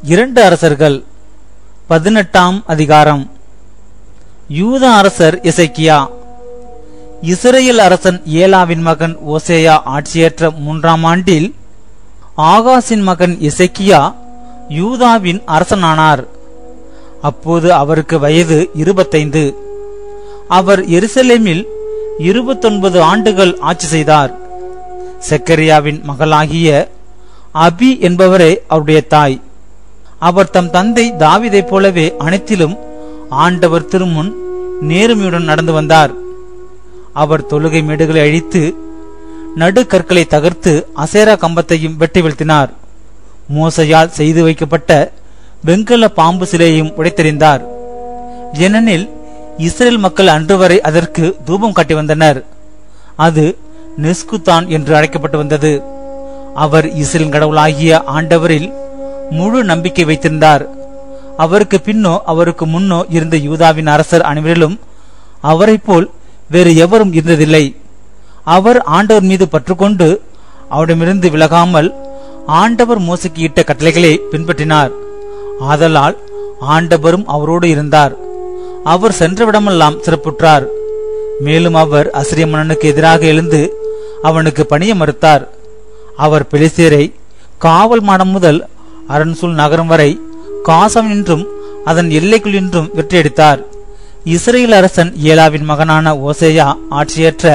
இரண்டு அரசர்கள் பதினெட்டாம் அதிகாரம் யூத அரசர் எசேக்கியா இஸ்ரேல் அரசன் ஏலாவின் மகன் ஓசேயா ஆட்சியேற்ற மூன்றாம் ஆண்டில் ஆகாசின் மகன் எசேக்கியா யூதாவின் அரசனானார் அப்போது அவருக்கு வயது இருபத்தைந்து அவர் எருசலேமில் இருபத்தொன்பது ஆண்டுகள் ஆட்சி செய்தார் செக்கரியாவின் மகளாகிய அபி என்பவரே அவருடைய தாய் அவர் தம் தந்தை தாவீதைப் போலவே அனைத்திலும் ஆண்டவர் திருமுன் நேர்மையுடன் நடந்து வந்தார் அவர் தொழுகை மேடுகளை அழித்து நடுக்கற்களை தகர்த்து அசேரா கம்பத்தையும் வெட்டி வீழ்த்தினார் மோசையால் செய்து வைக்கப்பட்ட வெண்கல பாம்பு சிலையையும் உடைத்தெறிந்தார் ஏனெனில் இஸ்ரேல் மக்கள் அன்று வரை அதற்கு தூபம் காட்டி வந்தனர் அது நெஸ்குதான் என்று அழைக்கப்பட்டு வந்தது அவர் இஸ்ரேல் கடவுளாகிய ஆண்டவரில் முழு நம்பிக்கை வைத்திருந்தார் அவருக்கு பின்னோ அவருக்கு முன்னோ இருந்த யூதாவின் அரசர் அனைவரிலும் அவரைப் போல் வேறு எவரும் இருந்ததில்லை அவர் ஆண்டவர் மீது பற்றுக்கொண்டு அவரிடமிருந்து விலகாமல் ஆண்டவர் மோசைக்கு இட்ட கட்டளைகளை பின்பற்றினார் ஆதலால் ஆண்டவரும் அவரோடு இருந்தார் அவர் சென்றவிடமெல்லாம் சிறப்புற்றார் மேலும் அவர் அசிரிய மன்னனுக்கு எதிராக எழுந்து அவனுக்கு பணிய மறுத்தார் அவர் பெலிசேரை காவல் மாடம் முதல் அரண்சூல் நகரம் வரை காசம் என்றும் அதன் எல்லைக்குள் என்றும் வெற்றியடித்தார் இஸ்ரேல் அரசன் ஏலாவின் மகனான ஓசேயா ஆட்சியேற்ற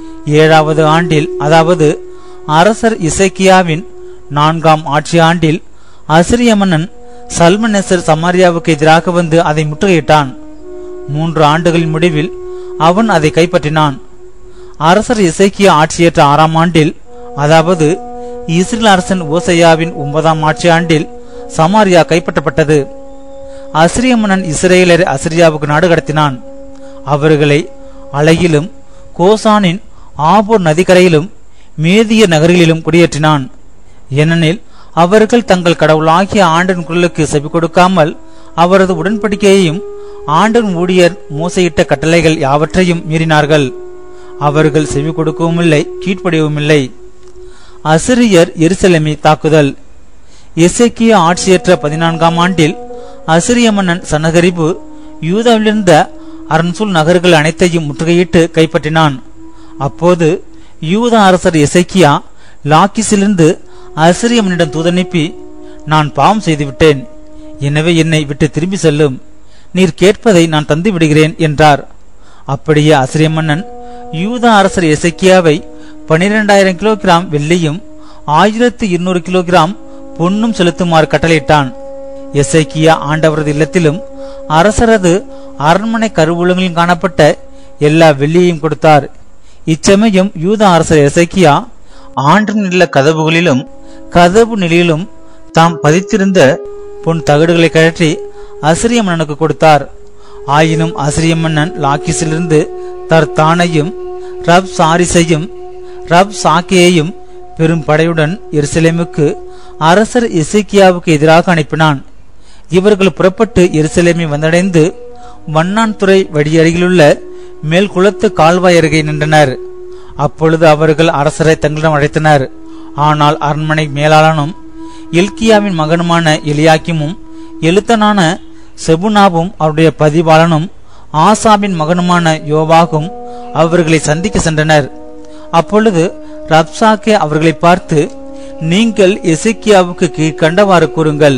ஏழாவது ஆண்டில் அதாவது அரசர் இசைக்கியாவின் நான்காம் ஆட்சி ஆண்டில் அசிரிய மன்னன் சல்மனெசர் சமாரியாவுக்கு எதிராக வந்து அதை முற்றுகையிட்டான் மூன்று ஆண்டுகளின் முடிவில் அவன் அதை கைப்பற்றினான் அரசர் இசைக்கியா ஆட்சியேற்ற ஆறாம் ஆண்டில் அதாவது இஸ்ரேல் அரசன் ஓசையாவின் ஒன்பதாம் ஆட்சி ஆண்டில் சமாரியா கைப்பற்றப்பட்டது அசிரிய மன்னன் இஸ்ரேலரை அசிரியாவுக்கு நாடு கடத்தினான் அவர்களை அலையிலும் கோசானின் ஆபோர் நதிக்கரையிலும் மேதிய நகரிலும் குடியேற்றினான் ஏனெனில் அவர்கள் தங்கள் கடவுளாகிய ஆண்டின் குரலுக்கு செவி கொடுக்காமல் அவரது உடன்படிக்கையையும் ஆண்டின் ஊழியர் மோசையிட்ட கட்டளைகள் யாவற்றையும் மீறினார்கள் அவர்கள் செவி கொடுக்கவும் இல்லை கீழ்ப்படியவும் இல்லை அசிரியர் எருசலேமை தாக்குதல் எசேக்கியா ஆட்சியேற்ற பதினான்காம் ஆண்டில் அசிரிய மன்னன் சனகரிபு யூதாவிலிருந்த அரண்சூல் நகர்கள் அனைத்தையும் முற்றுகையிட்டு கைப்பற்றினான் அப்போது யூத அரசர் எசேக்கியா லாக்கிஸிலிருந்து அசிரிய மன்னிடம் தூதனுப்பி நான் பாவம் செய்துவிட்டேன் எனவே என்னை விட்டு திரும்பி செல்லும் நீர் கேட்பதை நான் தந்து விடுகிறேன் என்றார் அப்படியே அசிரிய மன்னன் யூத அரசர் எசேக்கியாவை பனிரெண்டாயிரம் கிலோகிராம் வெள்ளியும் ஆயிரத்து இருநூறு கிலோகிராம் பொன்னும் செலுத்துமாறு கட்டளையிட்டான் எசேக்கியா ஆண்டவரது இல்லத்திலும் அரசரது அரண்மனை கருவூலங்களில் காணப்பட்ட எல்லா வெள்ளியையும் கொடுத்தார் இச்சமயம் யூத அரசர் எசேக்கியா ஆண்டின் நில கதவுகளிலும் கதவு நிலையிலும் தாம் பதித்திருந்த பொன் தகடுகளை கழற்றி அசிரிய மன்னனுக்கு கொடுத்தார் ஆயினும் அசிரிய மன்னன் லாக்கிஸிலிருந்து தர்தானையும் ரப் சாரிசையும் ரப் சாக்கியையும் பெரும் படையுடன் எருசலேமுக்கு அரசர் இசைக்கியாவுக்கு எதிராக அனுப்பினான் இவர்கள் புறப்பட்டு எருசலேமை வந்தடைந்து வண்ணான்துறை வழியருகிலுள்ள மேல் குளத்து கால்வாய் அருகே நின்றனர் அப்பொழுது அவர்கள் அரசரை தங்களிடம் அழைத்தனர் ஆனால் அரண்மனை மேலாளனும் எல்கியாவின் மகனுமான எலியாக்கிமும் எழுத்தனான செபுனாவும் அவருடைய பதிவாளனும் ஆசாபின் மகனுமான யோவாகும் அவர்களை சந்திக்க சென்றனர் அப்பொழுது ரப்சாக்கே அவர்களை பார்த்து நீங்கள் எசேக்கியாவுக்கு கீழ்கண்டவாறு கூறுங்கள்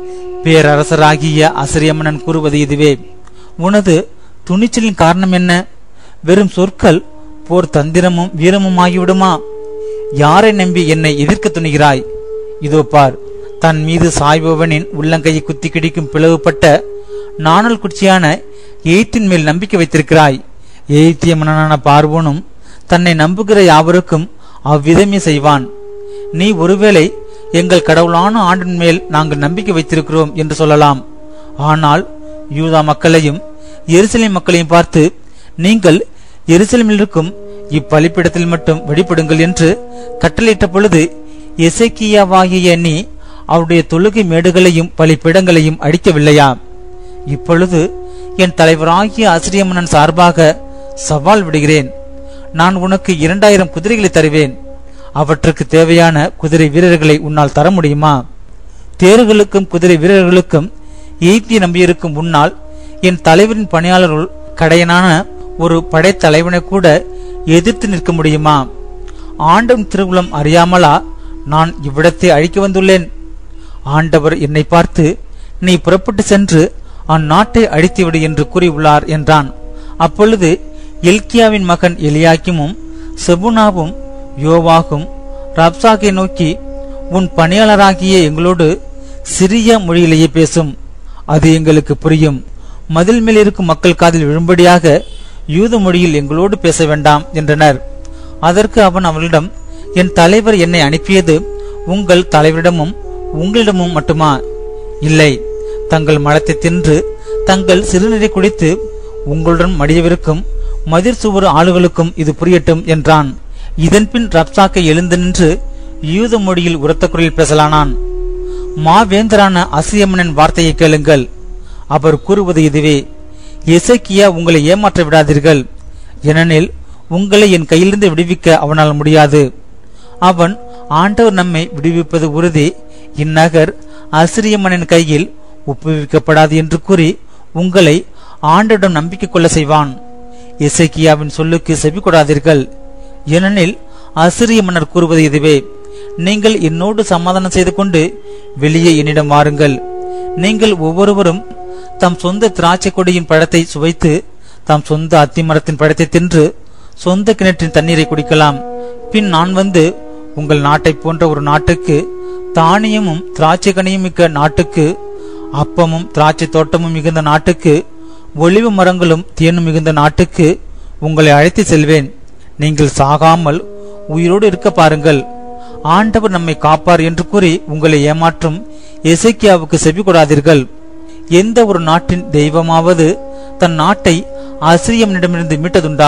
பேரரசராகிய அசிரியமன்னன் கூறுவது இதுவே உனது துணிச்சலின் காரணம் என்ன வெறும் சொற்கள் போர் தந்திரமும் வீரமும் ஆகிவிடுமா யாரை நம்பி என்னை எதிர்க்க துணிகிறாய் இதோ பார் தன் மீது சாய்பவனின் உள்ளங்கையை குத்தி கிடிக்கும் பிளவுபட்ட நாணல் குச்சியான எய்த்தின் மேல் நம்பிக்கை வைத்திருக்கிறாய் எய்த்திய மன்னனான பார்வோனும் தன்னை நம்புகிற யாவருக்கும் அவ்விதமே செய்வான் நீ ஒருவேளை எங்கள் கடவுளான ஆண்டின் மேல் நாங்கள் நம்பிக்கை வைத்திருக்கிறோம் என்று சொல்லலாம் ஆனால் யூதா மக்களையும் எருசலேம் மக்களையும் பார்த்து நீங்கள் எருசலேமில் இருக்கும் இப்பலிப்பிடத்தில் மட்டும் வெளிப்படுங்கள் என்று கட்டளையிட்ட பொழுது எசேக்கியாவாகிய நீ அவருடைய தொழுகை மேடுகளையும் பலிப்பிடங்களையும் அடிக்கவில்லையா இப்பொழுது என் தலைவராகிய ஆசிரியமன்னன் சார்பாக சவால் விடுகிறேன் நான் உனக்கு இரண்டாயிரம் குதிரைகளை தருவேன் அவற்றுக்கு தேவையான குதிரை வீரர்களை உன்னால் தர முடியுமா தேர்களுக்கும் குதிரை வீரர்களுக்கும் எய்தி நம்பியிருக்கும் முன்னால் என் தலைவரின் பணியாளருள் கடையனான ஒரு படைத்தலைவனை கூட எதிர்த்து நிற்க முடியுமா ஆண்டவன் திருவுளம் அறியாமலா நான் இவ்விடத்தை அழிக்க வந்துள்ளேன் ஆண்டவர் என்னை பார்த்து நீ புறப்பட்டு சென்று அந்நாட்டை அழித்துவிடு என்று கூறியுள்ளார் என்றான் அப்பொழுது எல்கியாவின் மகன் எலியாக்கிமும் செபுனாவும் யோவாகும் ரப்சாகை நோக்கி உன் பணியாளராகிய எங்களோடு சிறிய மொழியிலேயே பேசும் அது எங்களுக்கு புரியும் மதில் மேல் இருக்கும் மக்கள் காதில் விழும்படியாக யூத மொழியில் எங்களோடு பேச வேண்டாம் என்றனர் அதற்கு அவன் அவளிடம் என் தலைவர் என்னை அனுப்பியது உங்கள் தலைவரிடமும் உங்களிடமும் மட்டுமா இல்லை தங்கள் மலத்தை தின்று தங்கள் சிறுநீரை குடித்து உங்களுடன் மடியவிருக்கும் மதிர் சுவர் ஆளுகளுக்கும் இது புரியட்டும் என்றான் இதன்பின் ரப்சாக்கை எழுந்து நின்று யூத மொழியில் உரத்த குரலில் பேசலானான் மாவேந்தரான அசியம்மனின் வார்த்தையை கேளுங்கள் அவர் கூறுவது இதுவே எசேக்கியா உங்களை ஏமாற்ற விடாதீர்கள் ஏனெனில் உங்களை என் கையிலிருந்து விடுவிக்க அவனால் முடியாது அவன் ஆண்டவர் நம்மை விடுவிப்பது உறுதி இந்நகர் அசிரியம்மனின் கையில் ஒப்புவிக்கப்படாது என்று கூறி உங்களை ஆண்டவரிடம் நம்பிக்கை கொள்ள செய்வான் எசேக்கியாவின் சொல்லுக்கு செவி கொடாதீர்கள் ஏனெனில் அசிரிய மன்னர் கூறுவது இதுவே நீங்கள் என்னோடு சமாதானம் செய்து கொண்டு வெளியே என்னிடம் வாருங்கள் நீங்கள் ஒவ்வொருவரும் தம் சொந்த திராட்சை கொடியின் பழத்தை சுவைத்து தம் சொந்த அத்திமரத்தின் பழத்தை தின்று சொந்த கிணற்றின் தண்ணீரை குடிக்கலாம் பின் நான் வந்து உங்கள் நாட்டை போன்ற ஒரு நாட்டுக்கு தானியமும் திராட்சை கனியும் மிக்க நாட்டுக்கு அப்பமும் திராட்சை தோட்டமும் மிகுந்த நாட்டுக்கு ஒளிவு மரங்களும் தேனும் மிகுந்த நாட்டுக்கு உங்களை அழைத்து செல்வேன் நீங்கள் சாகாமல் உயிரோடு இருக்க பாருங்கள் ஆண்டவர் நம்மை காப்பார் என்று கூறி உங்களை ஏமாற்றும் எசேக்கியாவுக்கு செவி கொடாதீர்கள் எந்த ஒரு நாட்டின் தெய்வமாவது தன் நாட்டை அசிரியமனிடமிருந்து மீட்டதுண்டா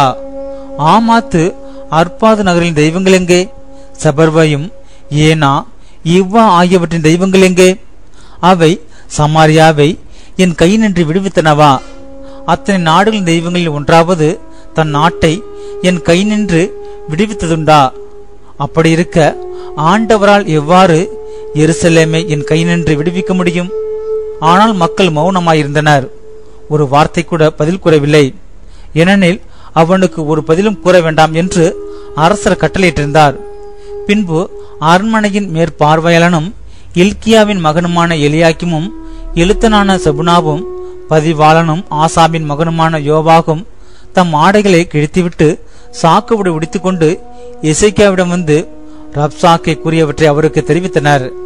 ஆமாத்து அற்பாது நகரின் தெய்வங்கள் எங்கே சபர்வையும் ஏனா இவ்வா ஆகியவற்றின் தெய்வங்கள் எங்கே அவை சமாரியாவை என் கை நின்று விடுவித்தனவா அத்தனை நாடுகளின் தெய்வங்களில் ஒன்றாவது தன் நாட்டை என் கை நின்று விடுவித்ததுண்டா அப்படி இருக்க ஆண்டவரால் எவ்வாறு எருசலேமை என் கை நின்று விடுவிக்க முடியும் ஆனால் மக்கள் மௌனமாயிருந்தனர் ஒரு வார்த்தை கூட பதில் கூறவில்லை ஏனெனில் அவனுக்கு ஒரு பதிலும் கூற வேண்டாம் என்று அரசர் கட்டளையிட்டிருந்தார் பின்பு அரண்மனையின் மேற்பார்வையாளனும் இல்கியாவின் மகனுமான எலியாக்கிமும் எழுத்தனான செபுனாவும் பதிவாளனும் ஆசாபின் மகனுமான யோவாகும் தம் ஆடைகளை கிழித்துவிட்டு சாக்குவிடு உடித்துக்கொண்டு இசைக்கியாவிடம் வந்து ரப்சாக்கை கூறியவற்றை அவருக்கு தெரிவித்தனர்